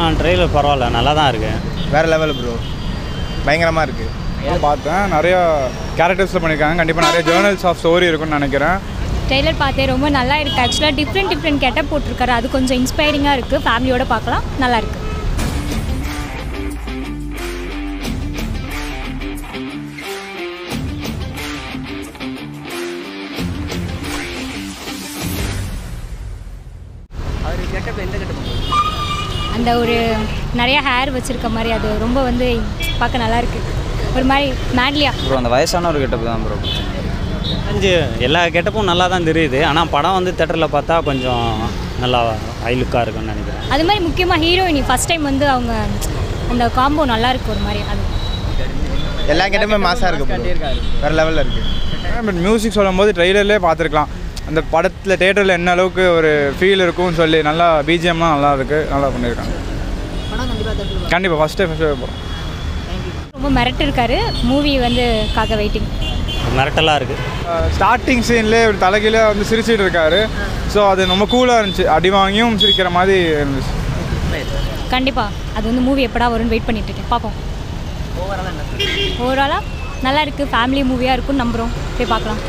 trailer பரவாயில்ல நல்லா தான் இருக்குது வேறு லெவல் ப்ரோ பயங்கரமாக இருக்குது நான் பார்த்தேன் நிறைய கேரக்டர்ஸில் பண்ணியிருக்காங்க கண்டிப்பாக நிறைய ஜேர்னல்ஸ் ஆஃப் ஸ்டோரி இருக்கும்னு நினைக்கிறேன் ட்ரெய்லர் பார்த்தேன் ரொம்ப நல்லா இருக்குது ஆக்சுவலாக டிஃப்ரெண்ட் டிஃப்ரெண்ட் கெட்டப் போட்டிருக்காரு அது கொஞ்சம் இன்ஸ்பைரிங்காக இருக்குது ஃபேமிலியோட பார்க்கலாம் நல்லா இருக்கு அந்த ஒரு நிறைய ஹேர் வச்சிருக்க மாதிரி அது ரொம்ப வந்து பார்க்க நல்லா இருக்கு ஒரு மாதிரி மேட்லியா ப்ரோ அந்த வயசான ஒரு கெட்டப் தான் ப்ரோ அஞ்சு எல்லா கெட்டப்பும் நல்லா தான் தெரியுது ஆனால் படம் வந்து தேட்டரில் பார்த்தா கொஞ்சம் நல்லா ஹை லுக்காக இருக்கும்னு நினைக்கிறேன் அது மாதிரி முக்கியமாக ஹீரோயினி ஃபர்ஸ்ட் டைம் வந்து அவங்க அந்த காம்போ நல்லா இருக்கு ஒரு மாதிரி அது எல்லா கிட்டமே மாசாக இருக்குது ப்ரோ வேறு லெவலில் இருக்குது பட் மியூசிக் சொல்லும்போது ட்ரெய்லர்லேயே பார்த்துருக்கலாம் அந்த படத்தில் தேட்டரில் என்ன அளவுக்கு ஒரு ஃபீல் இருக்கும்னு சொல்லி நல்லா பிஜிஎம்லாம் நல்லா இருக்குது நல்லா பண்ணியிருக்காங்க கண்டிப்பாக ஃபஸ்ட்டே ஃபஸ்ட்டு போகிறோம் ரொம்ப மிரட்டு இருக்காரு மூவி வந்து காக்க வெயிட்டிங் மிரட்டலாக இருக்குது ஸ்டார்டிங் சீன்லேயே ஒரு தலைகீழ வந்து சிரிச்சிட்டு இருக்காரு ஸோ அது ரொம்ப கூலாக இருந்துச்சு அடி வாங்கியும் சிரிக்கிற மாதிரி இருந்துச்சு கண்டிப்பாக அது வந்து மூவி எப்படா வரும்னு வெயிட் பண்ணிட்டு இருக்கேன் பார்ப்போம் ஓவராலாக நல்லா இருக்குது ஃபேமிலி மூவியாக இருக்கும்னு நம்புகிறோம் போய் பார்க்கலாம்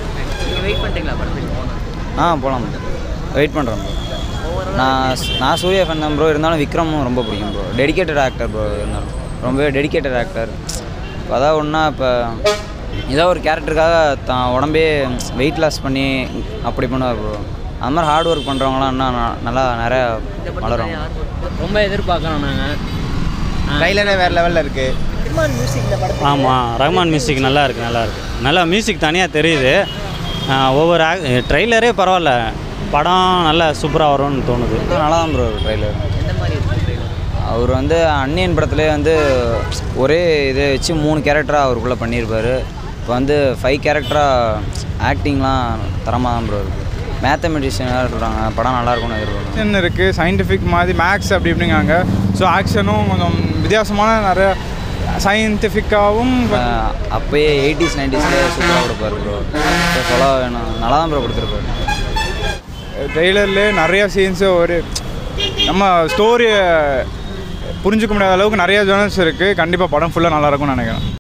ஆ போகலாம் வெயிட் பண்ணுறேன் ப்ரோ நான் நான் சூர்யா ஃபேன் தான் ப்ரோ இருந்தாலும் விக்ரமும் ரொம்ப பிடிக்கும் ப்ரோ டெடிகேட்டட் ஆக்டர் ப்ரோ இருந்தாலும் ரொம்பவே டெடிகேட்டட் ஆக்டர் இப்போ அதான் ஒன்றா இப்போ ஏதோ ஒரு கேரக்டருக்காக தான் உடம்பே வெயிட் லாஸ் பண்ணி அப்படி பண்ணுவார் ப்ரோ அது மாதிரி ஹார்ட் ஒர்க் பண்ணுறவங்களாம் இன்னும் ந- நல்லா நிறையா வளரும் ரொம்ப எதிர்பார்க்குறோம் நாங்கள் ட்ரைலரே வேறு லெவலில் இருக்குது ஆமாம் ரஹ்மான் மியூசிக் நல்லா இருக்குது நல்லா இருக்குது நல்லா மியூசிக் தனியாக தெரியுது ஆஹ் ஒவ்வொரு ஆக் ட்ரெய்லரே பரவாயில்ல படம் நல்லா சூப்பராக வரும்னு தோணுது நல்லா தான் ப்ரோ ட்ரைலர் அவர் வந்து அன்னியன் படத்துலேயே வந்து ஒரே இதை வச்சு மூணு கேரக்டராக அவருக்குள்ளே பண்ணியிருப்பார் இப்போ வந்து ஃபைவ் கேரக்டராக ஆக்டிங்லாம் தரமாக தான் ப்ரோ இருக்குது மேத்தமெட்டிஷியன் வேறு சொல்கிறாங்க படம் நல்லா இருக்கும்னு எதிர்பார்க்குறேன் ஆக்ஷன் இருக்குது சயின்டிஃபிக் மாதிரி மேக்ஸ் அப்படி இப்படிங்காங்க ஸோ ஆக்ஷனும் கொஞ்சம் வித்தியாசமான நிறைய சயின்டிஃபிக்காகவும் அஹ் அப்பயே எயிட்டிஸ் நைன்டிஸ்லேயே சூப்பராக கொடுப்பாரு ப்ரோ இப்போ சொல்ல வேணும் நல்லா தான் ப்ரோ கொடுத்துருப்பாரு ட்ரெய்லர்லேயே நிறைய சீன்ஸு ஒரு நம்ம ஸ்டோரியை புரிஞ்சுக்க முடியாத அளவுக்கு நிறைய ஜேர்னல்ஸ் இருக்குது கண்டிப்பாக படம் ஃபுல்லாக நல்லா இருக்கும்னு நினைக்கிறேன்